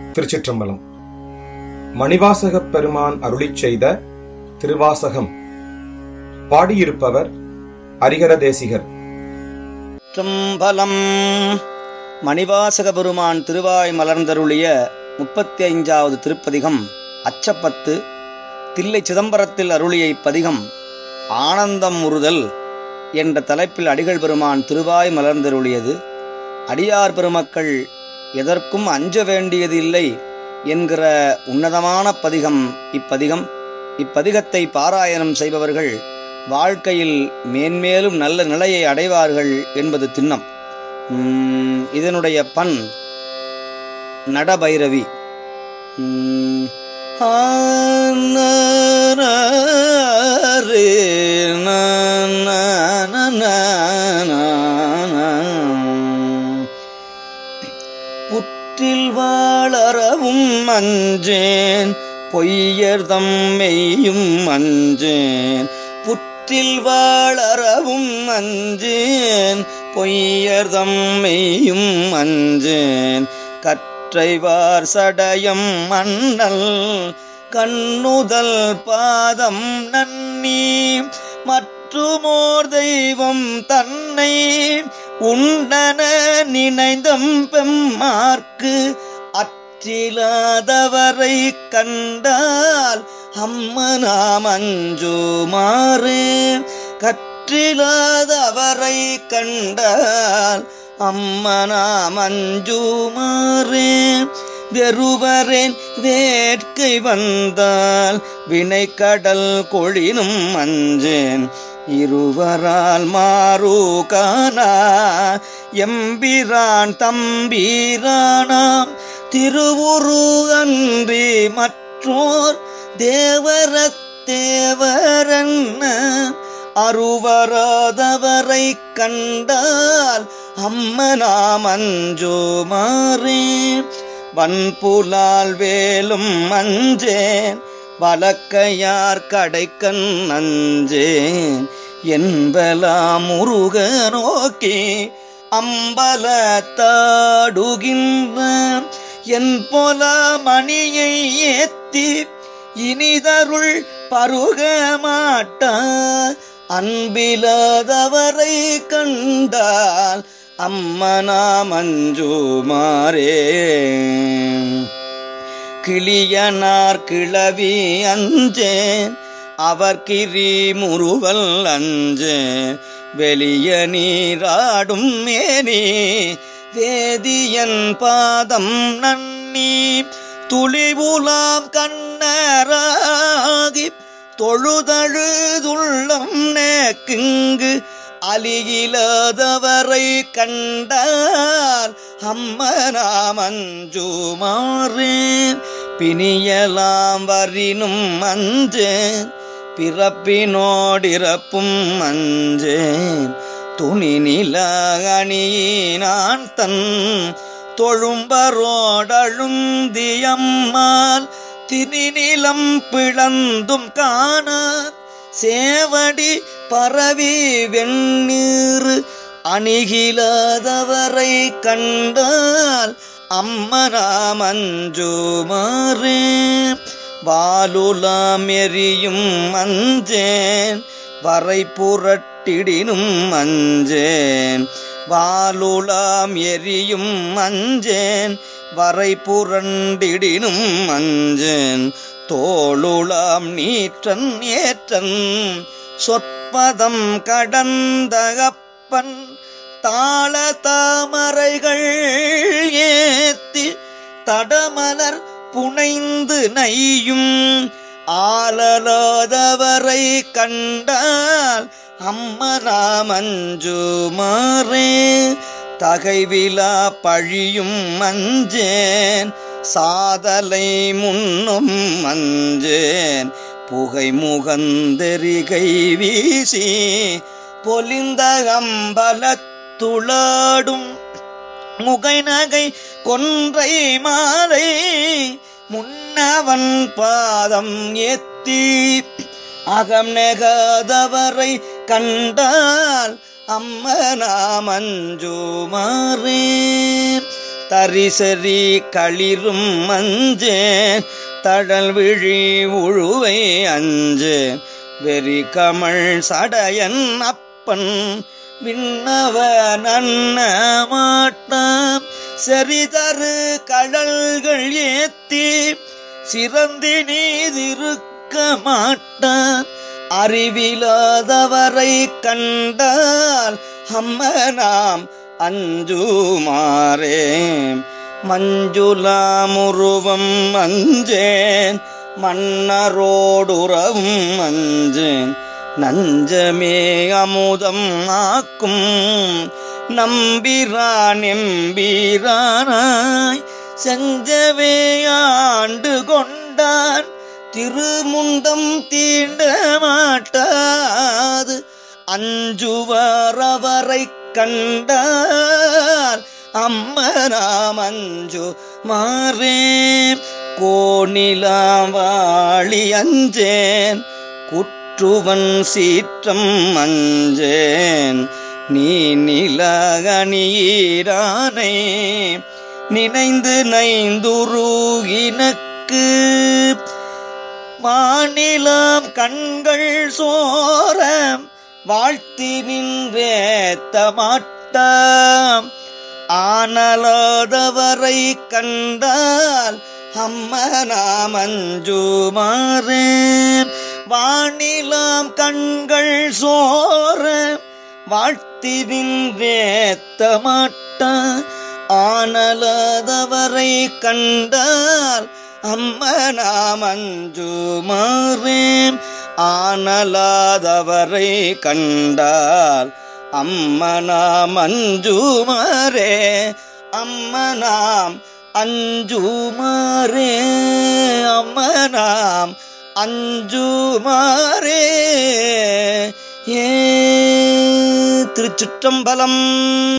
திருச்சிற்றம்பலம் மணிவாசகப் பெருமான் அருளிச் செய்த திருவாசகம் பாடியிருப்பவர் ஹரிஹர தேசிகர் சிற்றம்பலம் மணிவாசக பெருமான் திருவாய் மலர்ந்தருளிய முப்பத்தி ஐந்தாவது திருப்பதிகம் அச்சப்பத்து தில்லை சிதம்பரத்தில் அருளிய இப்பதிகம் ஆனந்தம் முறுதல் என்ற தலைப்பில் அடிகள் பெருமான் திருவாய் மலர்ந்தருளியது அடியார் பெருமக்கள் எதற்கும் அஞ்ச வேண்டியது இல்லை என்கிற உன்னதமான பதிகம் இப்பதிகம் இப்பதிகத்தை பாராயணம் செய்பவர்கள் வாழ்க்கையில் மேன்மேலும் நல்ல நிலையை அடைவார்கள் என்பது திண்ணம் உம், இதனுடைய பண் நடபைரவி உம், ஆ, ந, ந, ரே, ந, ந, ந, ந, ந, ந. புற்றில் வாழறவும் மஞ்சேன் பொய்யர்தம் மெய்யும் மஞ்சேன் புற்றில் வாழறவும் மஞ்சேன் பொய்யர்தம் மெய்யும் மஞ்சேன் கற்றைவார் சடயம் மன்னல் கண்ணுதல் பாதம் நன்னி மற்றுமோர் தெய்வம் தன்னை உண்டன நினைந்தம் பெம்மார்க்கு அற்றிலாதவரை கண்டால் அம்மனாம் அஞ்சுமாறு கற்றிலாதவரை கண்டால் அம்மனாம் அஞ்சுமாறு வெறுவரேன் வேட்கை வந்தால் வினை கடல் கொழினும் அஞ்சேன் இருவரால் மாறு காணா எம்பிரான் தம்பீரானாம் திருவுரு அன்றி மற்றோர் தேவரத் தேவரன்ன அருவராதவரை கண்டால் அம்மனாம் அஞ்சோமாறே வன்புலால் வேலும் அஞ்சேன் வழக்கையார் கடைக்கண் அஞ்சேன் என்பலாம் முருக நோக்கி அம்பல தாடுகின்ற என் போல மணியை ஏத்தி இனிதருள் பருக மாட்டா அன்பிலாதவரை கண்டால் அம்மனா மஞ்சுமாரே கிளியனார் கிளவி அஞ்சேன் அவர் கிரி முறுவல் அஞ்சேன் வெளிய நீராடும் மேனி வேதியன் பாதம் நன்னி துளிவுலாம் கண்ணராகி தொழுதழுதுள்ளம் நேக்குங்கு அலியிலாதவரை கண்டால் அம்மனாம் அஞ்சுமாறேன் பிணியலாம் வரினும் அஞ்சேன் பிறப்பினோடிறப்பும் அஞ்சேன் துணி நில அணியினான் தன் தொழும்பரோடழுந்தியம்மாள் திரிநிலம் பிளந்தும் காண சேவடி பரவி வெண்ணீர் அணிகிலாதவரை கண்டால் அம்மனாம் அஞ்சுமாறே வாலுலாம் எரியும் அஞ்சேன் வரை புரட்டிடினும் அஞ்சேன் வாலுலாம் எரியும் அஞ்சேன் வரை புரண்டிடினும் அஞ்சேன் தோளுலாம் நீற்றன் ஏற்றன் சொற்பதம் கடந்தகப்பன் தாள தாமரைகள் ஏத்தி தடமலர் புனைந்து நையும் ஆலலாதவரை கண்டால் அம்மனாம் அஞ்சுமாறே தகைவிலா பழியும் மஞ்சேன் சாதலை முன்னும் மஞ்சேன் புகை முகந்தெரிகை வீசி பொலிந்த அம்பலத்துளாடும் முகை நகை கொன்றை மாலை முன்னவன் பாதம் ஏத்தி அகம் நெகாதவரை கண்டால் அம்மனாம் அஞ்சுமாறே தரிசரி களிரும் மஞ்சேன் தடல் விழி உழுவை அஞ்சேன் வெறி கமழ் சடையன் அப்பன் விண்ணவ நன்ன மாட்டாம் செறிதரு கழல்கள் ஏத்தி சிறந்தி நீதிருக்க மாட்டான் அறிவிலாதவரை கண்டால் அம்மனாம் அஞ்சுமாறே மஞ்சுளாமுருவம் அஞ்சேன் மன்னரோடுறவும் அஞ்சேன் நஞ்சமே அமுதம் ஆக்கும் நம்பிரான் எம்பீரானாய் செஞ்சவே ஆண்டு கொண்டான் திருமுண்டம் தீண்ட மாட்டாது அஞ்சுவாரவரை கண்டால் அம்மனாம் அஞ்சு மாறே கோணிலாம் வாழி அஞ்சேன் குற்றுவன் சீற்றம் அஞ்சேன் நீ நிலகணியீரானே நினைந்து நைந்துருகினக்கு வானிலாம் கண்கள் சோர வாழ்த்தி நின்றேத்த மாட்டாம் ஆனலாதவரை கண்டால் அம்மனாம் அஞ்சுமாறே வானிலாம் கண்கள் சோர வாழ்த்தி நின்றேத்த மாட்டான் ஆனலாதவரை கண்டால் அம்மனாம் அஞ்சுமாறே ஆனலாதவரை கண்டால் அம்மனாம் அஞ்சுமாறே அம்மனாம் அஞ்சுமாறே அம்மனாம் அஞ்சுமாறே ஏ திருச்சிற்றம்பலம்